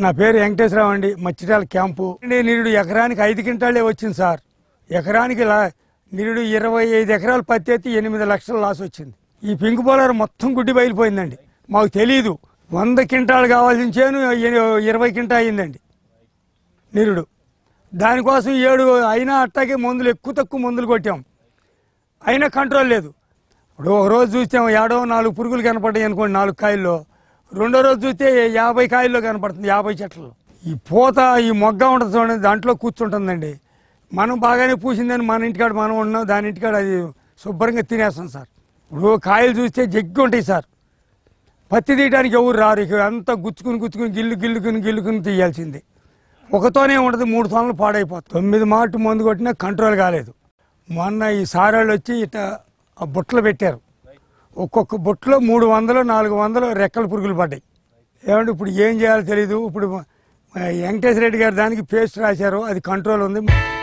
నా పేరు వెంకటేశ్వరరావు అండి మచ్చిటాల క్యాంపు నిరుడు ఎకరానికి ఐదు క్వింటాలే వచ్చింది సార్ ఎకరానికి లా నిరుడు ఇరవై ఐదు ఎకరాలు పత్తి ఎత్తి ఎనిమిది లక్షల లాస్ వచ్చింది ఈ పింక్ బౌలర్ మొత్తం గుడ్డి బయలుపోయిందండి మాకు తెలియదు వంద క్వింటాలు కావాల్సిన చేను ఎ- ఇరవై క్వింటా అయిందండి నిరుడు దానికోసం ఏడు అయినా అట్టాగే మందులు ఎక్కువ తక్కువ మందులు కొట్టాం అయినా కంట్రోల్ లేదు ఇప్పుడు ఒక రోజు చూస్తే ఏడో నాలుగు పురుగులు కనపడ్డాయి అనుకోండి నాలుగు కాయల్లో రెండో రోజు చూస్తే యాభై కాయల్లో కనపడుతుంది యాభై చెట్లలో ఈ పూత ఈ మొగ్గ ఉంటుంది చూడండి దాంట్లో కూర్చుంటుందండి మనం బాగానే పూసిందని మన ఇంటికాడ మనం ఉన్నాం దాని ఇంటికాడ అది శుభ్రంగా తినేస్తాం సార్ ఇప్పుడు కాయలు చూస్తే జగ్గి ఉంటాయి సార్ పత్తి తీయడానికి ఎవరు రారు ఇక అంతా గుచ్చుకుని గుచ్చుకుని గిల్లు గిల్లుకుని గిల్లుకుని తీయాల్సిందే ఒకతోనే ఉండదు మూడు తోనలు పాడైపోతుంది తొమ్మిది మాటు మందు కొట్టినా కంట్రోల్ కాలేదు మొన్న ఈ సారాళ్ళు వచ్చి ఇట ఆ బుట్టలు పెట్టారు ఒక్కొక్క బుట్టలో మూడు వందలు నాలుగు వందలు రెక్కల పురుగులు పడ్డాయి ఏమంటే ఇప్పుడు ఏం చేయాలో తెలియదు ఇప్పుడు ఆ, వెంకటేశ్వర రెడ్డి గారు దానికి పేస్ట్ రాశారు అది కంట్రోల్ ఉంది